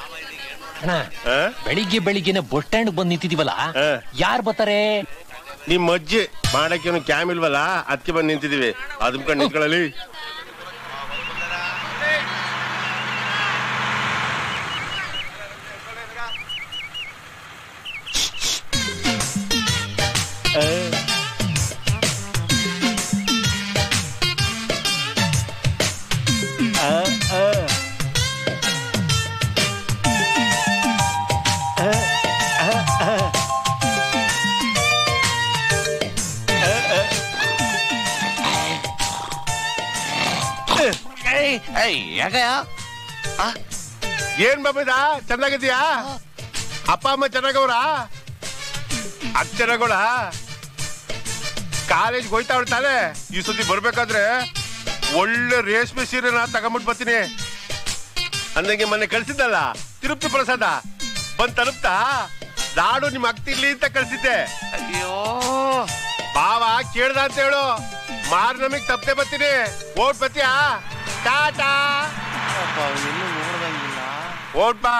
ಅಣ್ಣ ಆ? ಬೆಳಿಗ್ಗೆ ಬೆಳಿಗ್ಗೆನೆ ಬಸ್ ಸ್ಟ್ಯಾಂಡ್ ಬಂದ್ ನಿಂತಿದೀವಲ್ಲ ಆ. ಯಾರ್ ಬರ್ತಾರೆ ನಿಮ್ ಅಜ್ಜಿ ಮಾಡಕ್ಕೇನು ಕ್ಯಾಮ್ ಇಲ್ವಲ್ಲ ಅದಕ್ಕೆ ಬಂದು ನಿಂತಿದೀವಿ ಅದ್ಕೊಂಡ್ ನಿಂತ್ಕೊಳ್ಳಲಿ ಏನ್ ಬಾಬದ ಚೆನ್ನಾಗಿದ್ಯಾ ಅಪ್ಪ ಅಮ್ಮ ಚೆನ್ನಾಗವ್ರ ಅದ್ ಚೆನ್ನಾಗೋಳ ಕಾಲೇಜ್ ಹೋಯ್ತಾ ತಾನೆ ಈ ಸತಿ ಬರ್ಬೇಕಾದ್ರೆ ಒಳ್ಳೆ ರೇಷ್ಮೆ ಸೀರೆನ ತಗೊಂಬಿಟ್ಟು ಬರ್ತೀನಿ ಅಂದಂಗೆ ಮೊನ್ನೆ ಕಳ್ಸಿದ್ದಲ್ಲ ತಿರುಪ್ತಿ ಪ್ರಸಾದ ಬಂದ್ ತಲುಪ್ತಾ ನಾಡು ನಿಮ್ ಅಕ್ತಿರ್ಲಿ ಅಂತ ಕಳ್ಸಿದ್ದೆ ಅಯ್ಯೋ ಬಾವ ಕೇಳ್ದ ಅಂತ ಹೇಳು ಮಾರ್ ನಮಗ್ ತಪ್ಪದೆ ಬರ್ತೀನಿ ಓಟ್ ಬತ್ತೀಯಾ ಟಾಟಾ ಎಲ್ಲೂ ನೋಡ್ದಂಗಿಲ್ಲ ಓಟ್ ಬಾ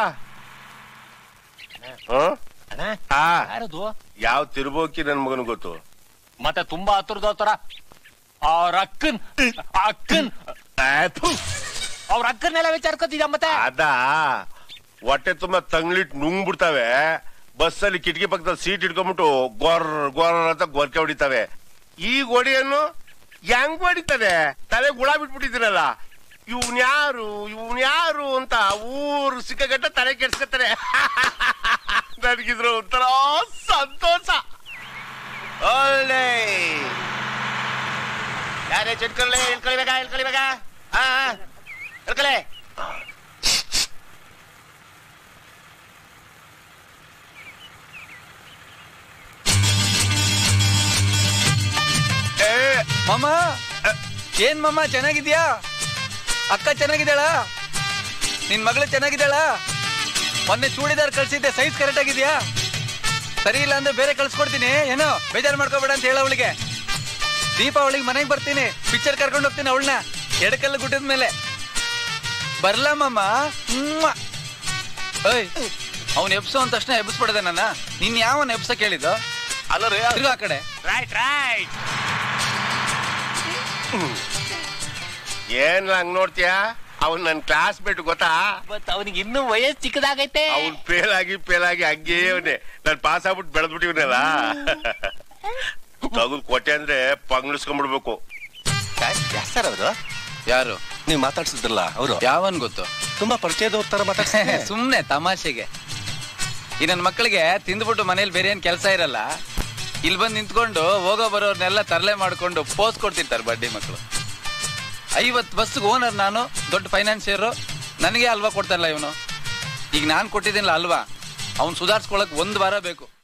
ಹ್ಮ್? ಅಣ್ಣ ಆ, ಯಾರದು ಯಾವ ತಿರುಬೋಕಿ ನನ್ ಮಗನ್ ಗೊತ್ತು ಮತ್ತೆ ತುಂಬಾ ಹತ್ರದ ತರ ಅವ್ರ ಅಕ್ಕನ್ ಅಕ್ಕನ್ ಆ, ಥು. ಅವ್ರ ಅಕ್ಕನ್ನೆಲ್ಲ ವಿಚಾರ್ಕೊತಿದ್ಯ ಮತ್ತೆ ಅದ ಹೊಟ್ಟೆ ತುಂಬಾ ತಂಗ್ಲಿಟ್ ನುಂಗ್ ಬಿಡ್ತಾವೆ ಬಸ್ಸಲ್ಲಿ ಕಿಟಕಿ ಪಕ್ಕದಲ್ಲಿ ಸೀಟ್ ಇಟ್ಕೊಂಡ್ಬಿಟ್ಟು ಗೊರ್ ಗೊರ್ ಅಂತ ಗೊರ್ಕೆ ಹೊಡಿತಾವೆ ಈ ಗೋಡಿಯನ್ನು ಹೆಂಗ್ ಹೊಡಿತದೆ ತಲೆ ಗುಳ ಬಿಟ್ಬಿಟ್ಟಿದ್ದೀರಲ್ಲ ಇವ್ನ್ ಯಾರು ಇವ್ನ್ ಯಾರು ಅಂತ ಊರು ಸಿಕ್ಕಗಟ್ಟ ತಲೆ ಕೆಡ್ಸ್ಕೊತಾರೆ ನನಗಿದ್ರ ಒಂಥರ ಸಂತೋಷ ಒಳ್ಳೆ ಯಾರೇ ಚಿಟ್ಕೊಳ್ಳಿ ಇಳ್ಕೊಳಿಬೇಕ ಇಳ್ಕೊಳಿಬೇಕ ಹಾ ಇಳ್ಕೊಳೆ ಏ ಮಮ್ಮ ಏನ್ ಮಮ್ಮ ಚೆನ್ನಾಗಿದ್ಯಾ ಅಕ್ಕ ಚೆನ್ನಾಗಿದ್ದಾಳ ನಿನ್ ಮಗಳು ಚೆನ್ನಾಗಿದ್ದಾಳ ಮೊನ್ನೆ ಚೂಡಿದಾರ್ ಕಳ್ಸಿದ್ದೆ ಸೈಜ್ ಕರೆಕ್ಟ್ ಆಗಿದ್ಯಾ ಸರಿ ಇಲ್ಲ ಅಂದ್ರೆ ಬೇರೆ ಕಳ್ಸ್ಕೊಡ್ತೀನಿ ಏನೋ ಬೇಜಾರು ಮಾಡ್ಕೋಬೇಡ ಅಂತ ಹೇಳ ಅವಳಿಗೆ ದೀಪಾವಳಿಗೆ ಮನೆಗೆ ಬರ್ತೀನಿ ಪಿಕ್ಚರ್ ಕರ್ಕೊಂಡು ಹೋಗ್ತೀನಿ ಅವಳನ್ನ ಎಡಕಲ್ಲ ಗುಡ್ಡದ ಮೇಲೆ ಬರ್ಲಾ ಮಮ್ಮ ಓಯ್ ಅವ್ನು ಎಬ್ಸು ಅಂದ ತಕ್ಷಣ ಎಬ್ಸ್ಬಿಡದೆ ನನ್ನ ನಿನ್ ಯಾವನ್ ಎಬ್ಸ ಕೇಳಿದ್ದು ಅಲ್ಲ ರೀ ತಿರ್ಗಾ ಆ ಕಡೆ ರೈಟ್ ರೈಟ್ ಏನ್ ಹಂಗ್ ನೋಡ್ತೀಯಾ ಅವ್ನ್ ನನ್ ಕ್ಲಾಸ್ ಮೇಟ್ ಗೊತ್ತಾ ಮತ್ ಅವನಿಗೆ ಇನ್ನೂ ವಯಸ್ಸು ಚಿಕ್ಕದಾಗೈತೆ ಅವ್ನ್ ಫೇಲ್ ಆಗಿ ಫೇಲ್ ಆಗಿ ಹಂಗೇ ಅವನೇ ನಾನ್ ಪಾಸ್ ಆಗ್ಬಿಟ್ಟು ಬೆಳೆದ್ಬಿಟ್ಟಿವ್ನಲ್ಲ ತಗದ್ ಕೊಟ್ಟೆ ಅಂದ್ರೆ ಪಂಗ್ಳಿಸ್ಕೊಂಡ್ಬಿಡ್ಬೇಕು ಸರ್ ಅವರು ಯಾರು ನೀವು ಮಾತಾಡ್ಸಿದ್ರಲ್ಲ ಅವರು ಯಾವನ್ ಗೊತ್ತು ತುಂಬಾ ಪರಿಚಯದವ್ರ ತರ ಮಾತಾಡ್ತಾರೆ ಸುಮ್ನೆ ತಮಾಷೆಗೆ ಈ ನನ್ನ ಮಕ್ಕಳಿಗೆ ತಿಂದ್ಬಿಟ್ಟು ಮನೇಲಿ ಬೇರೆ ಏನ್ ಕೆಲಸ ಇರಲ್ಲ ಇಲ್ಲಿ ಬಂದು ನಿಂತ್ಕೊಂಡು ಹೋಗೋ ಬರೋರ್ನೆಲ್ಲ ತರಲೆ ಮಾಡ್ಕೊಂಡು ಪೋಸ್ ಕೊಡ್ತಿರ್ತಾರೆ ಬಡ್ಡಿ ಮಕ್ಕಳು ಐವತ್ ಬಸ್ಗೆ ಓನರ್ ನಾನು ದೊಡ್ಡ ಫೈನಾನ್ಸಿಯರು ನನಗೆ ಅಲ್ವಾ ಕೊಡ್ತಾರಲ್ಲ ಇವನು ಈಗ ನಾನು ಕೊಟ್ಟಿದ್ದೀನಲ್ಲ ಅಲ್ವಾ ಅವ್ನು ಸುಧಾರಿಸ್ಕೊಳಕ್ ಒಂದ್ ವಾರ ಬೇಕು